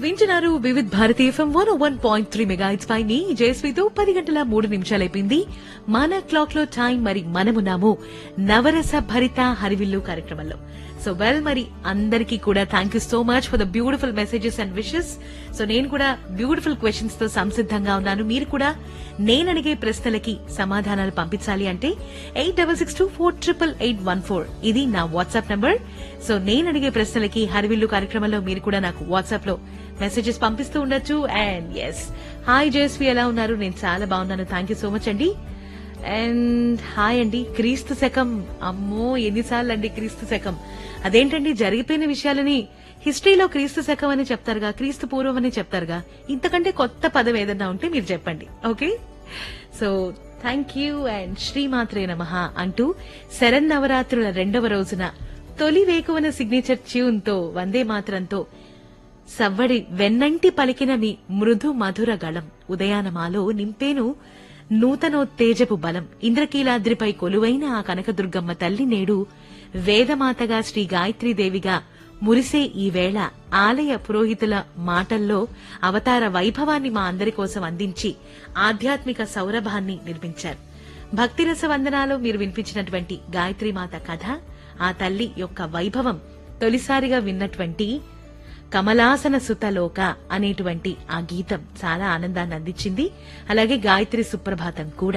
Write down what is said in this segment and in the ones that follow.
వింటున్నారు Vividh Bharati FM one one point three mega hits పై మీ జయశ్రీతో పది గంటల మూడు నిమిషాలైపోయింది మన క్లాక్ లో టైం మరి మనమున్నాము నవరస భరిత హరివిల్లు కార్యక్రమంలో సో వెల్ మరి అందరికీ కూడా thank you so much for the beautiful messages and wishes so నేను కూడా బ్యూటిఫుల్ క్వశ్చన్స్ తో సంసిద్ధంగా ఉన్నాను మీరు కూడా నేను అడిగే ప్రశ్నలకి సమాధానాలు పంపించాలి అంటే eight double six two four triple eight one four ఇది నా వాట్సాప్ నంబర్ సో నేను అడిగే ప్రశ్నలకి హరివిల్లు కార్యక్రమంలో మీరు కూడా నాకు వాట్సాప్ లో మెసేజెస్ పంపిస్తూ ఉండొచ్చు అండ్ ఎస్ హాయ్ జయశ్రీ ఎలా ఉన్నారు నేను చాలా బాగున్నాను థ్యాంక్ యూ సో మచ్ అండి అండ్ హాయ్ అండి క్రీస్తు శకం అమ్మో ఎన్నిసార్లు అండి క్రీస్తు శకం అదేంటండి జరిగిపోయిన విషయాలని హిస్టరీలో క్రీస్తు శకం అని చెప్తారుగా క్రీస్తు పూర్వం అని చెప్తారుగా ఇంతకంటే కొత్త పదం ఏదన్నా ఉంటే మీరు చెప్పండి okay so thank you and శ్రీమాత్రే నమ అంటూ శరన్నవరాత్రుల రెండవ రోజున తొలి వేకువన సిగ్నేచర్ ట్యూన్ తో వందే మాత్రంతో సవ్వడి వెన్నంటి పలికిన మీ మృదు మధుర గళం ఉదయానమాలో నింపేను నూతనోత్తేజపు బలం ఇంద్రకీలాద్రిపై కొలువైన ఆ కనకదుర్గమ్మ తల్లి నేడు వేదమాతగా శ్రీ గాయత్రీదేవిగా మురిసే ఈ వేళ ఆలయ పురోహితుల మాటల్లో అవతార వైభవాన్ని మా అందరి కోసం అందించి ఆధ్యాత్మిక సౌరభాన్ని నిర్మించారు భక్తిరస వందనాలు మీరు వినిపించినటువంటి గాయత్రీమాత కథ ఆ తల్లి యొక్క వైభవం తొలిసారిగా విన్నటువంటి కమలాసన సుతలోక అనేటువంటి ఆ గీతం చాలా ఆనందాన్ని అందించింది అలాగే గాయత్రి సుప్రభాతం కూడా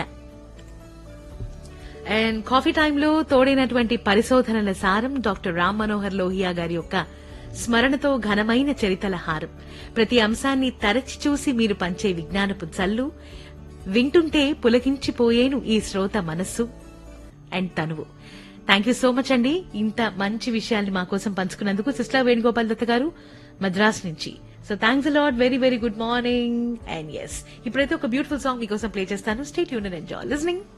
అండ్ కాఫీ టైంలో తోడైనటువంటి పరిశోధనల సారం డాక్టర్ రామ్ మనోహర్ లోహియా గారి యొక్క స్మరణతో ఘనమైన చరితల హారం ప్రతి అంశాన్ని తరచి చూసి మీరు పంచే విజ్ఞానపు చల్లు వింటుంటే పులకించిపోయేను ఈ శ్రోత మనస్సు అండ్ తనువు థ్యాంక్ యూ సో మచ్ అండి ఇంత మంచి విషయాల్ని మా కోసం పంచుకున్నందుకు సిస్టర్ వేణుగోపాల్ దత్త గారు మద్రాస్ నుంచి so thanks a lot very very good morning and yes ఇప్పుడైతే ఒక బ్యూటిఫుల్ సాంగ్ మీకోసం ప్లే చేస్తాను స్టేట్ యూన్ అండ్ ఎంజాయ్ లిస్నింగ్